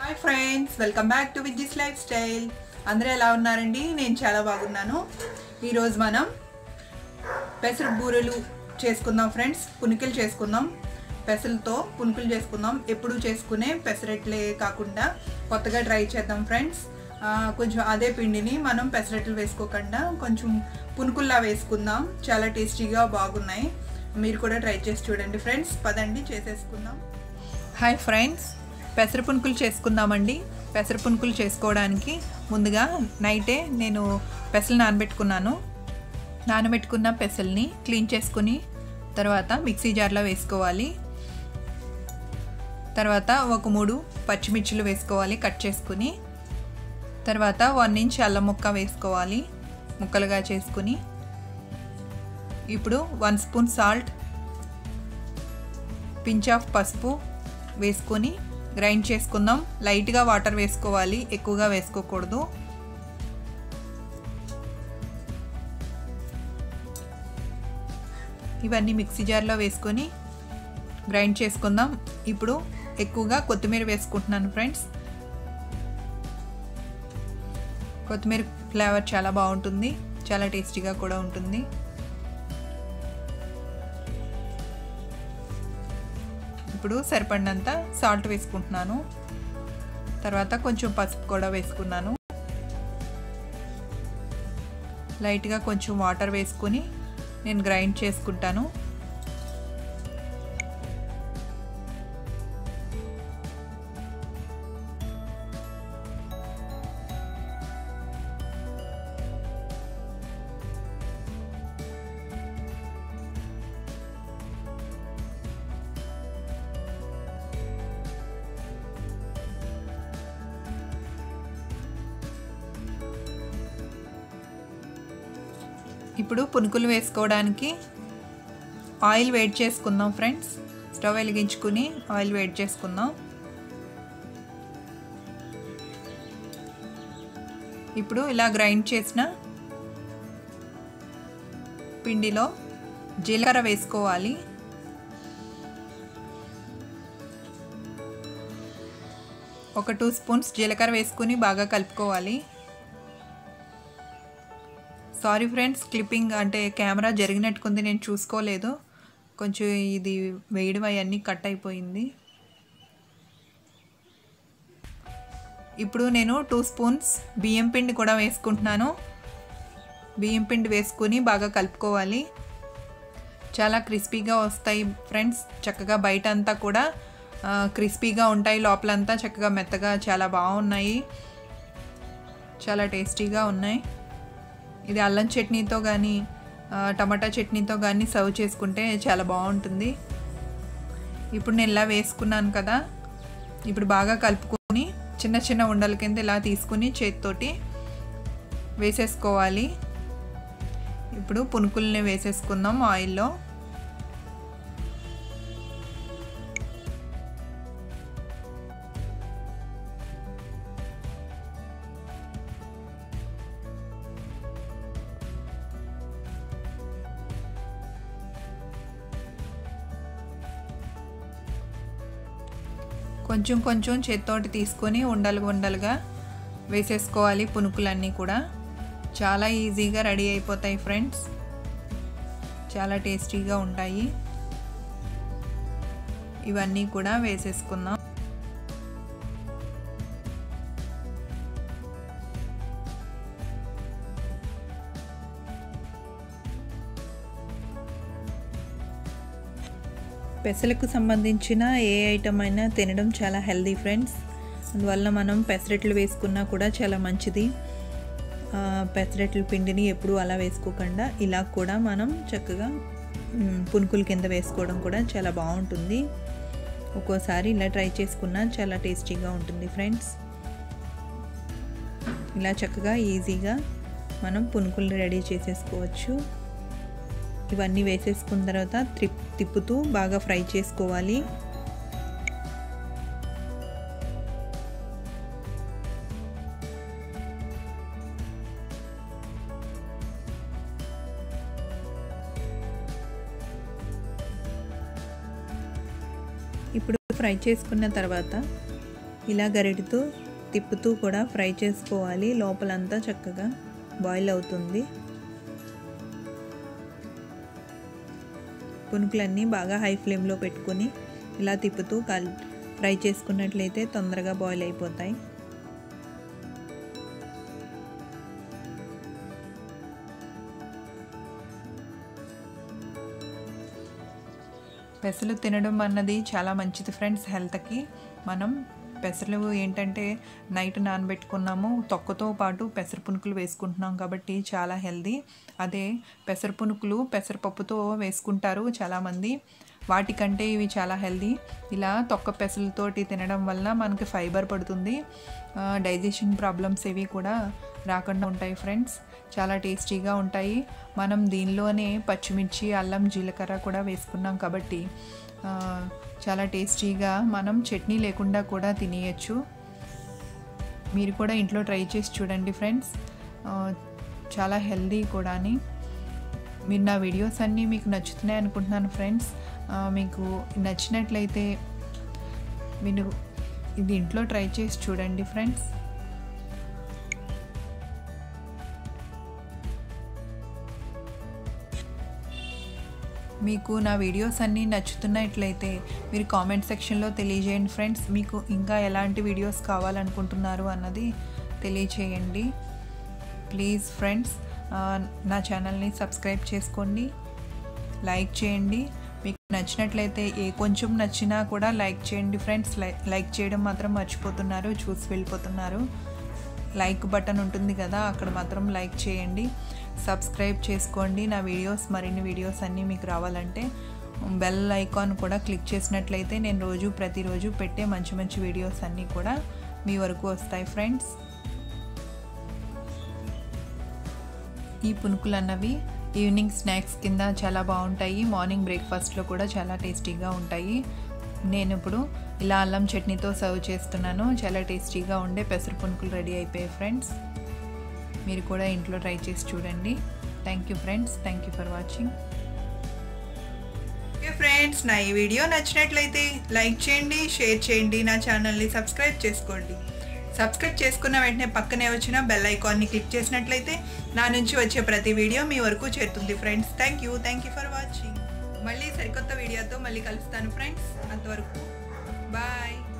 hi friends welcome back to Vijji's life style అందరూ ఎలా ఉన్నారండి నేను చాలా బాగున్నాను ఈరోజు మనం పెసర బూరెలు చేసుకుందాం ఫ్రెండ్స్ పునుకులు చేసుకుందాం పెసలతో పునుకులు చేసుకుందాం ఎప్పుడు చేసుకునే పెసరట్లే కాకుండా కొత్తగా ట్రై చేద్దాం ఫ్రెండ్స్ ఆ, కొంచెం అదే పిండిని మనం పెసరట్లు వేసుకోకుండా కొంచెం పునుకుల్లా వేసుకుందాం చాలా టేస్టీగా బాగున్నాయి మీరు కూడా ట్రై చేసి చూడండి ఫ్రెండ్స్ పదండి చేసేసుకుందాం హాయ్ ఫ్రెండ్స్ పెసర పునుకులు చేసుకుందామండి పెసర పునుకులు చేసుకోవడానికి ముందుగా నైటే నేను పెసలు నానబెట్టుకున్నాను నానబెట్టుకున్న పెసల్ని క్లీన్ చేసుకుని తర్వాత మిక్సీ జార్లో వేసుకోవాలి తర్వాత ఒక మూడు పచ్చిమిర్చిలు వేసుకోవాలి కట్ చేసుకుని తర్వాత వన్ ఇంచ్ అల్లం ముక్క వేసుకోవాలి ముక్కలుగా చేసుకుని ఇప్పుడు one spoon salt pinch of పసుపు వేసుకొని గ్రైండ్ చేసుకుందాం లైట్గా వాటర్ వేసుకోవాలి ఎక్కువగా వేసుకోకూడదు ఇవన్నీ మిక్సీ జార్లో వేసుకొని గ్రైండ్ చేసుకుందాం ఇప్పుడు ఎక్కువగా కొత్తిమీర వేసుకుంటున్నాను ఫ్రెండ్స్ కొత్తిమీర ఫ్లేవర్ చాలా బాగుంటుంది చాలా టేస్టీగా కూడా ఉంటుంది ఇప్పుడు సరిపడినంత సాల్ట్ వేసుకుంటున్నాను తర్వాత కొంచెం పసుపు కూడా వేసుకున్నాను లైట్గా కొంచెం వాటర్ వేసుకొని నేను గ్రైండ్ చేసుకుంటాను ఇప్పుడు పునుకులు వేసుకోవడానికి ఆయిల్ వేడి చేసుకుందాం ఫ్రెండ్స్ స్టవ్ వెలిగించుకుని ఆయిల్ వేడి చేసుకుందాం ఇప్పుడు ఇలా గ్రైండ్ చేసిన పిండిలో జీలకర్ర వేసుకోవాలి ఒక టూ స్పూన్స్ జీలకర్ర వేసుకుని బాగా కలుపుకోవాలి సారీ ఫ్రెండ్స్ క్లిప్పింగ్ అంటే కెమెరా జరిగినట్టుకుంది నేను చూసుకోలేదు కొంచెం ఇది వేయడం అవన్నీ కట్ అయిపోయింది ఇప్పుడు నేను టూ స్పూన్స్ బియ్యం పిండి కూడా వేసుకుంటున్నాను బియ్యం పిండి వేసుకుని బాగా కలుపుకోవాలి చాలా క్రిస్పీగా వస్తాయి ఫ్రెండ్స్ చక్కగా బయట అంతా కూడా క్రిస్పీగా ఉంటాయి లోపలంతా చక్కగా మెత్తగా చాలా బాగున్నాయి చాలా టేస్టీగా ఉన్నాయి ఇది అల్లం చట్నీతో కానీ టమాటా చట్నీతో కానీ సర్వ్ చేసుకుంటే చాలా బాగుంటుంది ఇప్పుడు నేను ఇలా వేసుకున్నాను కదా ఇప్పుడు బాగా కలుపుకొని చిన్న చిన్న ఉండల కింద ఇలా తీసుకుని చేతితోటి వేసేసుకోవాలి ఇప్పుడు పునుకుల్ని వేసేసుకుందాం ఆయిల్లో కొంచెం కొంచెం చేత్తోటి తీసుకొని ఉండలు ఉండలుగా వేసేసుకోవాలి పునుకులన్నీ కూడా చాలా ఈజీగా రెడీ అయిపోతాయి ఫ్రెండ్స్ చాలా టేస్టీగా ఉంటాయి ఇవన్నీ కూడా వేసేసుకుందాం పెసలకు సంబంధించిన ఏ ఐటమ్ అయినా తినడం చాలా హెల్దీ ఫ్రెండ్స్ అందువల్ల మనం పెసరట్లు వేసుకున్నా కూడా చాలా మంచిది పెసరట్ల పిండిని ఎప్పుడు అలా వేసుకోకుండా ఇలా కూడా మనం చక్కగా పునుకుల కింద వేసుకోవడం కూడా చాలా బాగుంటుంది ఒక్కోసారి ఇలా ట్రై చేసుకున్నా చాలా టేస్టీగా ఉంటుంది ఫ్రెండ్స్ ఇలా చక్కగా ఈజీగా మనం పునుకులు రెడీ చేసేసుకోవచ్చు ఇవన్నీ వేసేసుకున్న తర్వాత త్రిప్ తిప్పుతూ బాగా ఫ్రై చేసుకోవాలి ఇప్పుడు ఫ్రై చేసుకున్న తర్వాత ఇలా గరిటితో తిప్పుతూ కూడా ఫ్రై చేసుకోవాలి లోపలంతా చక్కగా బాయిల్ అవుతుంది పునుకులన్నీ బాగా హై ఫ్లేమ్లో పెట్టుకొని ఇలా తిప్పుతూ కల్ ఫ్రై చేసుకున్నట్లయితే తొందరగా బాయిల్ అయిపోతాయి పెసలు తినడం అన్నది చాలా మంచిది ఫ్రెండ్స్ హెల్త్కి మనం పెసలు ఏంటంటే నైట్ నానబెట్టుకున్నాము తొక్కతో పాటు పెసర పునుకులు వేసుకుంటున్నాం కాబట్టి చాలా హెల్దీ అదే పెసర పునుకులు పెసరపప్పుతో వేసుకుంటారు చాలామంది వాటికంటే ఇవి చాలా హెల్దీ ఇలా తొక్క పెసలతోటి తినడం వల్ల మనకి ఫైబర్ పడుతుంది డైజెషన్ ప్రాబ్లమ్స్ ఏవి కూడా రాకుండా ఉంటాయి ఫ్రెండ్స్ చాలా టేస్టీగా ఉంటాయి మనం దీనిలోనే పచ్చిమిర్చి అల్లం జీలకర్ర కూడా వేసుకున్నాం కాబట్టి చాలా టేస్టీగా మనం చట్నీ లేకుండా కూడా తినేయచ్చు మీరు కూడా ఇంట్లో ట్రై చేసి చూడండి ఫ్రెండ్స్ చాలా హెల్దీ కూడాని మీరు నా వీడియోస్ అన్నీ మీకు నచ్చుతున్నాయి అనుకుంటున్నాను ఫ్రెండ్స్ మీకు నచ్చినట్లయితే మీరు ఇది ఇంట్లో ట్రై చేసి చూడండి ఫ్రెండ్స్ మీకు నా వీడియోస్ అన్నీ నచ్చుతున్నట్లయితే మీరు కామెంట్ సెక్షన్లో తెలియజేయండి ఫ్రెండ్స్ మీకు ఇంకా ఎలాంటి వీడియోస్ కావాలనుకుంటున్నారు అన్నది తెలియచేయండి ప్లీజ్ ఫ్రెండ్స్ నా ఛానల్ని సబ్స్క్రైబ్ చేసుకోండి లైక్ చేయండి మీకు నచ్చినట్లయితే ఏ కొంచెం నచ్చినా కూడా లైక్ చేయండి ఫ్రెండ్స్ లైక్ చేయడం మాత్రం మర్చిపోతున్నారు చూసి వెళ్ళిపోతున్నారు లైక్ బటన్ ఉంటుంది కదా అక్కడ మాత్రం లైక్ చేయండి సబ్స్క్రైబ్ చేసుకోండి నా వీడియోస్ మరిన్ని వీడియోస్ అన్నీ మీకు రావాలంటే బెల్ ఐకాన్ కూడా క్లిక్ చేసినట్లయితే నేను రోజు ప్రతిరోజు పెట్టే మంచి మంచి వీడియోస్ అన్నీ కూడా మీ వరకు వస్తాయి ఫ్రెండ్స్ ఈ పునుకులు అన్నవి ఈవినింగ్ స్నాక్స్ కింద చాలా బాగుంటాయి మార్నింగ్ బ్రేక్ఫాస్ట్లో కూడా చాలా టేస్టీగా ఉంటాయి నేను ఇప్పుడు ఇలా అల్లం చట్నీతో సర్వ్ చేస్తున్నాను చాలా టేస్టీగా ఉండే పెసర పునుకులు రెడీ అయిపోయాయి ఫ్రెండ్స్ మీరు కూడా ఇంట్లో ట్రై చేసి చూడండి thank you friends thank you for watching okay friends నా ఈ వీడియో నచ్చినట్లయితే లైక్ చేయండి షేర్ చేయండి నా ఛానల్ని సబ్స్క్రైబ్ చేసుకోండి సబ్స్క్రైబ్ చేసుకున్న వెంటనే పక్కనే వచ్చిన బెల్ ఐకాన్ని క్లిక్ చేసినట్లయితే నా నుంచి వచ్చే ప్రతి వీడియో మీ వరకు చేరుతుంది friends thank you thank you for watching మళ్ళీ సరికొత్త వీడియోతో మళ్ళీ కలుస్తాను ఫ్రెండ్స్ అంతవరకు బాయ్